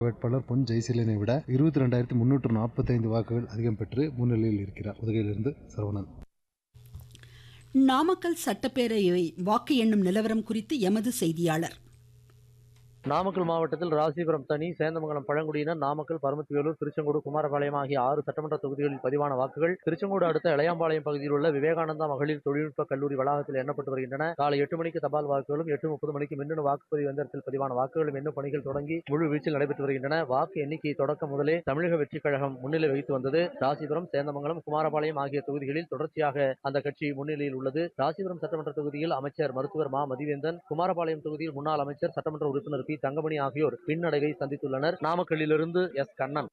வேட்பாளர் பொன் ஜெயசீலனை விட இருபத்தி ரெண்டாயிரத்தி முன்னூற்று நாற்பத்தைந்து வாக்குகள் அதிகம் பெற்று முன்னிலையில் இருக்கிறார் உதகையிலிருந்து சரவணன் நாமக்கல் சட்டப்பேரவை வாக்கு எண்ணும் நிலவரம் குறித்து எமது செய்தியாளர் நாமக்கல் மாவட்டத்தில் ராசிபுரம் தனி சேந்தமங்கலம் பழங்குடியினர் நாமக்கல் பரமத்திவேலூர் திருச்செங்கோடு குமாரபாளையம் ஆகிய ஆறு சட்டமன்ற தொகுதிகளில் பதிவான வாக்குகள் திருச்செங்கோடு அடுத்த இளையாம்பாளையம் பகுதியில் உள்ள விவேகானந்தா மகளிர் தொழில்நுட்ப கல்லூரி வளாகத்தில் எண்ணப்பட்டு வருகின்றன காலை எட்டு மணிக்கு தபால் வாக்குகளும் எட்டு முப்பது மணிக்கு மின்னணு வாக்குப்பதிவு எந்திரத்தில் பதிவான வாக்குகளும் எண்ணும் பணிகள் தொடங்கி முழு வீச்சில் நடைபெற்று வருகின்றன வாக்கு எண்ணிக்கை தொடக்கம் முதலே தமிழக வெற்றிக் கழகம் முன்னிலை வகித்து வந்தது ராசிபுரம் சேந்தமங்கலம் குமாரபாளையம் ஆகிய தொகுதிகளில் தொடர்ச்சியாக அந்த கட்சி முன்னிலையில் உள்ளது ராசிபுரம் சட்டமன்ற தொகுதியில் அமைச்சர் மருத்துவர் மா மதிவேந்தன் குமாரபாளையம் தொகுதியில் முன்னாள் அமைச்சர் சட்டமன்ற உறுப்பினர் பி தங்கமணி ஆகியோர் பின்னடைவை சந்தித்துள்ளனர் நாமக்கல்லிலிருந்து எஸ் கண்ணன்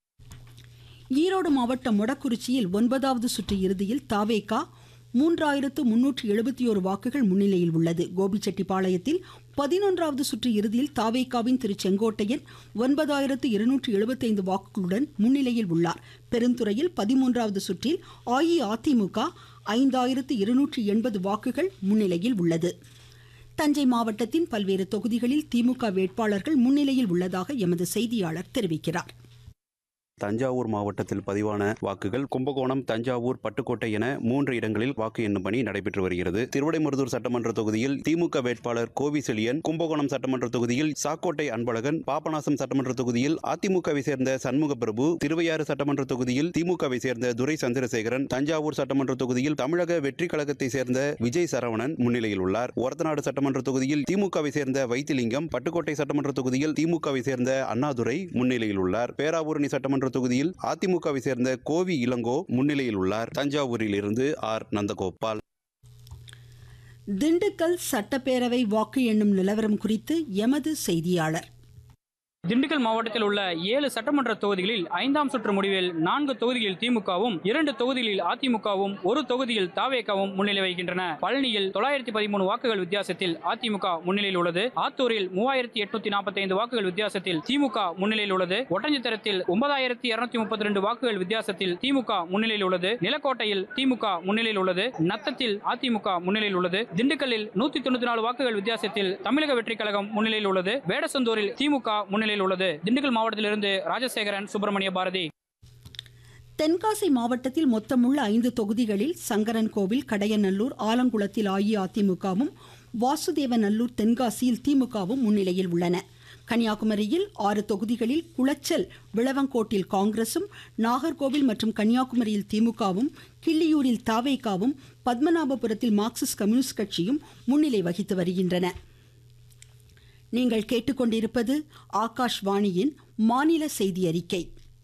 ஈரோடு மாவட்டம் மொடக்குறிச்சியில் ஒன்பதாவது சுற்று இறுதியில் தாவேகா மூன்றாயிரத்து முன்னூற்று எழுபத்தி ஒரு வாக்குகள் முன்னிலையில் உள்ளது கோபிச்செட்டிப்பாளையத்தில் பதினொன்றாவது சுற்று இறுதியில் தாவேகாவின் திரு செங்கோட்டையன் ஒன்பதாயிரத்து இருநூற்று எழுபத்தைந்து வாக்குகளுடன் முன்னிலையில் உள்ளார் பெருந்துறையில் பதிமூன்றாவது சுற்றில் அஇஅதிமுக ஐந்தாயிரத்து இருநூற்று எண்பது வாக்குகள் முன்னிலையில் உள்ளது தஞ்சை மாவட்டத்தின் பல்வேறு தொகுதிகளில் திமுக வேட்பாளர்கள் முன்னிலையில் உள்ளதாக எமது செய்தியாளர் தெரிவிக்கிறார் தஞ்சாவூர் மாவட்டத்தில் பதிவான வாக்குகள் கும்பகோணம் தஞ்சாவூர் பட்டுக்கோட்டை என மூன்று இடங்களில் வாக்கு எண்ணும் பணி நடைபெற்று வருகிறது திருவிடைமருதூர் சட்டமன்ற தொகுதியில் திமுக வேட்பாளர் கோவி செழியன் கும்பகோணம் சட்டமன்ற தொகுதியில் சாக்கோட்டை அன்பழகன் பாபநாசம் சட்டமன்ற தொகுதியில் அதிமுகவை சேர்ந்த சண்முக பிரபு திருவையாறு சட்டமன்ற தொகுதியில் திமுகவை சேர்ந்த துரை சந்திரசேகரன் தஞ்சாவூர் சட்டமன்ற தொகுதியில் தமிழக வெற்றி கழகத்தை சேர்ந்த விஜய் சரவணன் முன்னிலையில் உள்ளார் ஒரத்தநாடு சட்டமன்ற தொகுதியில் திமுகவை சேர்ந்த வைத்திலிங்கம் பட்டுக்கோட்டை சட்டமன்ற தொகுதியில் திமுகவை சேர்ந்த அண்ணாதுரை முன்னிலையில் உள்ளார் பேராவூரணி சட்டமன்ற தொகுதியில் அதிமுகவை சேர்ந்த கோவி இளங்கோ முன்னிலையில் உள்ளார் தஞ்சாவூரில் இருந்து ஆர் நந்தகோபால் திண்டுக்கல் சட்டப்பேரவை வாக்கு எண்ணும் நிலவரம் குறித்து எமது செய்தியாளர் திண்டுக்கல் மாவட்டத்தில் உள்ள ஏழு சட்டமன்ற தொகுதிகளில் ஐந்தாம் சுற்று முடிவில் நான்கு தொகுதிகளில் திமுகவும் இரண்டு தொகுதிகளில் அதிமுகவும் ஒரு தொகுதியில் தாவேகாவும் முன்னிலை வகிக்கின்றன பழனியில் தொள்ளாயிரத்தி பதிமூணு வாக்குகள் வித்தியாசத்தில் அதிமுக முன்னிலையில் உள்ளது ஆத்தூரில் மூவாயிரத்தி எட்நூத்தி நாற்பத்தி ஐந்து வாக்குகள் வித்தியாசத்தில் திமுக முன்னிலையில் உள்ளது ஒட்டஞ்சத்திரத்தில் ஒன்பதாயிரத்தி இருநூத்தி முப்பத்தி ரெண்டு வாக்குகள் வித்தியாசத்தில் திமுக முன்னிலையில் உள்ளது நிலக்கோட்டையில் திமுக முன்னிலையில் உள்ளது நத்தத்தில் அதிமுக முன்னிலையில் உள்ளது திண்டுக்கல்லில் நூத்தி தொண்ணூத்தி நாலு வாக்குகள் வித்தியாசத்தில் தமிழக வெற்றிக் கழகம் முன்னிலையில் உள்ளது வேடசந்தூரில் திமுக முன்னிலையில் உள்ளது திண்டுக்கல் மாவட்டத்திலிருந்து ராஜசேகரன் சுப்பிரமணிய பாரதி தென்காசி மாவட்டத்தில் மொத்தமுள்ள ஐந்து தொகுதிகளில் சங்கரன்கோவில் கடையநல்லூர் ஆலங்குளத்தில் அஇஅதிமுகவும் வாசுதேவநல்லூர் தென்காசியில் திமுகவும் முன்னிலையில் உள்ளன கன்னியாகுமரியில் ஆறு தொகுதிகளில் குளச்சல் விளவங்கோட்டில் காங்கிரசும் நாகர்கோவில் மற்றும் கன்னியாகுமரியில் திமுகவும் கிள்ளியூரில் தாவேகாவும் பத்மநாபபுரத்தில் மார்க்சிஸ்ட் கம்யூனிஸ்ட் கட்சியும் முன்னிலை வகித்து வருகின்றன நீங்கள் கேட்டுக்கொண்டிருப்பது ஆகாஷ்வாணியின் மாநில செய்தி அறிக்கை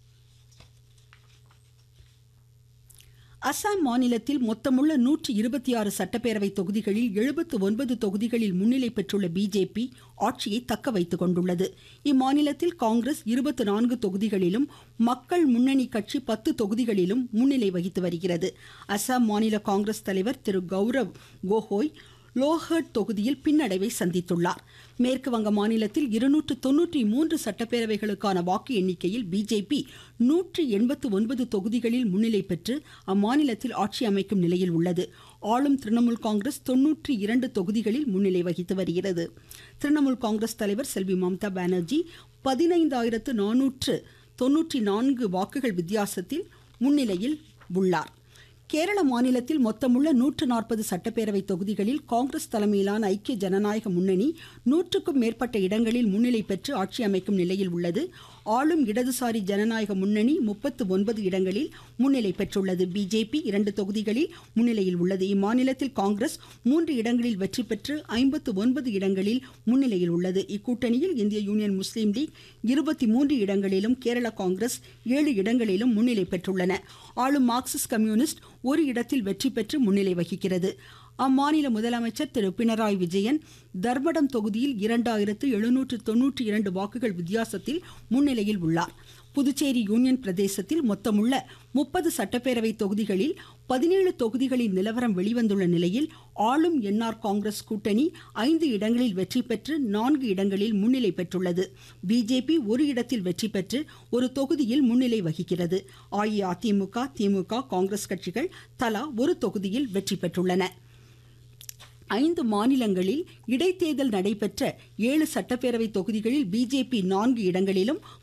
அசாம் மாநிலத்தில் மொத்தமுள்ள நூற்றி இருபத்தி ஆறு சட்டப்பேரவை தொகுதிகளில் எழுபத்து ஒன்பது தொகுதிகளில் முன்னிலை பெற்றுள்ள பிஜேபி ஆட்சியை தக்க வைத்துக் கொண்டுள்ளது இம்மாநிலத்தில் காங்கிரஸ் இருபத்தி நான்கு தொகுதிகளிலும் மக்கள் முன்னணி கட்சி பத்து தொகுதிகளிலும் முன்னிலை வகித்து வருகிறது அசாம் மாநில காங்கிரஸ் தலைவர் திரு கௌரவ் கோகோய் லோஹர்ட் தொகுதியில் பின்னடைவை சந்தித்துள்ளார் மேற்கு வங்க மாநிலத்தில் இருநூற்று தொன்னூற்றி மூன்று சட்டப்பேரவைகளுக்கான வாக்கு எண்ணிக்கையில் பிஜேபி நூற்றி எண்பத்து ஒன்பது தொகுதிகளில் முன்னிலை பெற்று அம்மாநிலத்தில் ஆட்சி அமைக்கும் நிலையில் உள்ளது ஆளும் திரிணாமுல் காங்கிரஸ் தொன்னூற்றி இரண்டு தொகுதிகளில் முன்னிலை வகித்து வருகிறது திரிணாமுல் காங்கிரஸ் தலைவர் செல்வி மம்தா பானர்ஜி பதினைந்தாயிரத்து நானூற்று தொன்னூற்றி நான்கு வாக்குகள் வித்தியாசத்தில் முன்னிலையில் உள்ளார் கேரள மாநிலத்தில் மொத்தமுள்ள நூற்று நாற்பது சட்டப்பேரவை தொகுதிகளில் காங்கிரஸ் தலைமையிலான ஐக்கிய ஜனநாயக முன்னணி நூற்றுக்கும் மேற்பட்ட இடங்களில் முன்னிலை பெற்று ஆட்சி அமைக்கும் நிலையில் உள்ளது ஆளும் இடதுசாரி ஜனநாயக முன்னணி முப்பத்து ஒன்பது இடங்களில் முன்னிலை பெற்றுள்ளது பிஜேபி இரண்டு தொகுதிகளில் முன்னிலையில் உள்ளது இம்மாநிலத்தில் காங்கிரஸ் மூன்று இடங்களில் வெற்றி பெற்று ஐம்பத்து ஒன்பது இடங்களில் முன்னிலையில் உள்ளது இக்கூட்டணியில் இந்திய யூனியன் முஸ்லீம் லீக் இருபத்தி மூன்று இடங்களிலும் கேரள காங்கிரஸ் ஏழு இடங்களிலும் முன்னிலை பெற்றுள்ளன ஆளும் மார்க்சிஸ்ட் கம்யூனிஸ்ட் ஒரு இடத்தில் வெற்றி பெற்று முன்னிலை வகிக்கிறது அம்மாநில முதலமைச்சர் திரு பினராயி விஜயன் தர்மடம் தொகுதியில் இரண்டாயிரத்து எழுநூற்று தொன்னூற்றி இரண்டு வாக்குகள் வித்தியாசத்தில் முன்னிலையில் உள்ளார் புதுச்சேரி யூனியன் பிரதேசத்தில் மொத்தமுள்ள முப்பது சட்டப்பேரவை தொகுதிகளில் பதினேழு தொகுதிகளின் நிலவரம் வெளிவந்துள்ள நிலையில் ஆளும் என்ஆர் காங்கிரஸ் கூட்டணி ஐந்து இடங்களில் வெற்றி பெற்று நான்கு இடங்களில் முன்னிலை பெற்றுள்ளது பிஜேபி ஒரு இடத்தில் வெற்றி பெற்று ஒரு தொகுதியில் முன்னிலை வகிக்கிறது அஇஅதிமுக திமுக காங்கிரஸ் கட்சிகள் தலா ஒரு தொகுதியில் வெற்றி பெற்றுள்ளன ஐந்து மாநிலங்களில் இடைத்தேர்தல் நடைபெற்ற ஏழு சட்டப்பேரவை தொகுதிகளில் பிஜேபி நான்கு இடங்களிலும்